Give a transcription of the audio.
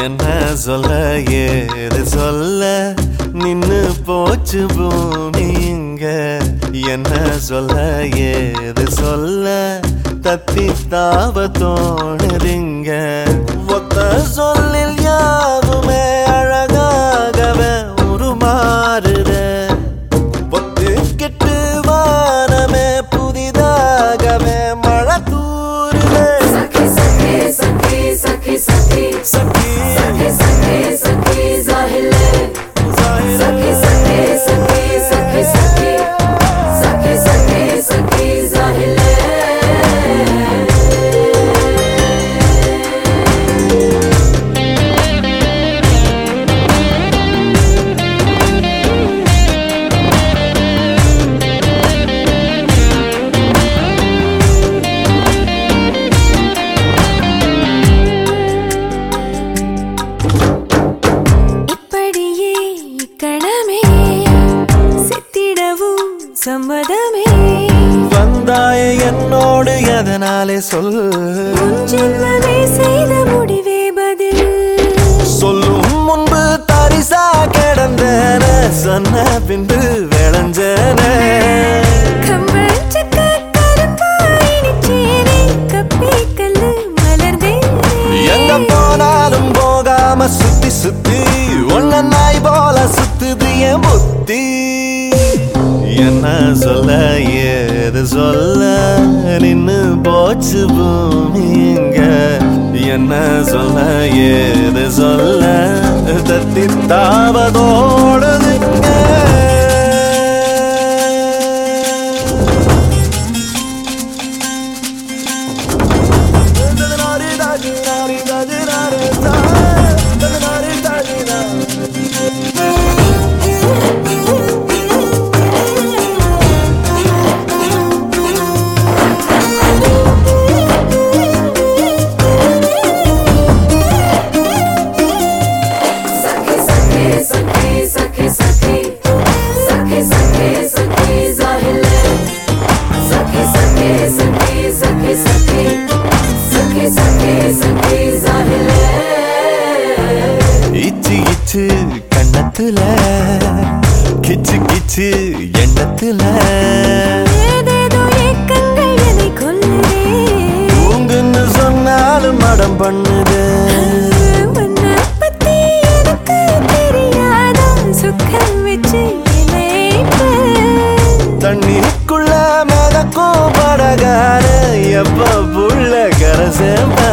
என்ன சொல்ல ஏது சொல்ல நின்னு போச்சு பூமி இங்க என்ன சொல்ல ஏது சொல்ல தத்தி தாவ தோணுதிங்க ஒத்த சொல்லில் யாவுமே அழகாகவே உருமாறுதே பொத்துக்கிட்டு வானமே புதிதாகவே மழை தூருதே सखी सखी सखी सखी सखी சக்கி सखी सखी सखी जाहिले सखी सखी सखी सखी सखी सखी सखी सखी जाहिले இப்படியே இக்கணமே செத்திடவும் சம்மதமே வந்தாய என்னோடு எதனாலே சொல் உன் ஜென்மமே செய்த முடிவே பதில் சொல்லும் முன்பு தரிசா கிடந்தன சொன்ன பின்பு விளைஞ்சன கம்பளச்சக்க கருப்பாயினிச்சேனே கப்பி கல்லு எங்க மலர்ந்தேனே போனாலும் போகாம சுத்தி சுத்தி ஒன்ன நாய் போல சுத்துது என் புத்தி என்ன சொல்ல ஏது சொல்ல நின்னு போச்சு பூமி இங்க என்ன சொல்ல ஏது சொல்ல தத்தி தாவதோடுதுங்க सखी सखी सखी सखी सखी सखी सखी सखी जाहिले सखी सखी सखी सखी सखी सखी सखी सखी जाहिले இச்சு இச்சு கண்ணத்துல கிச்சு கிச்சு எண்ணத்துல ஏதேதோ ஏக்கங்கள் என்னை கொல்லுதே உங்குன்னு சொன்னாலும் மடம் பண்ணுது உன்னை பத்தி எனக்கு தெரியாதா சுக்கம் வச்சு இணைப்பு தண்ணிக்குள்ள மிதக்கும் படகான எப்ப புள்ள கரை சேர்ப்ப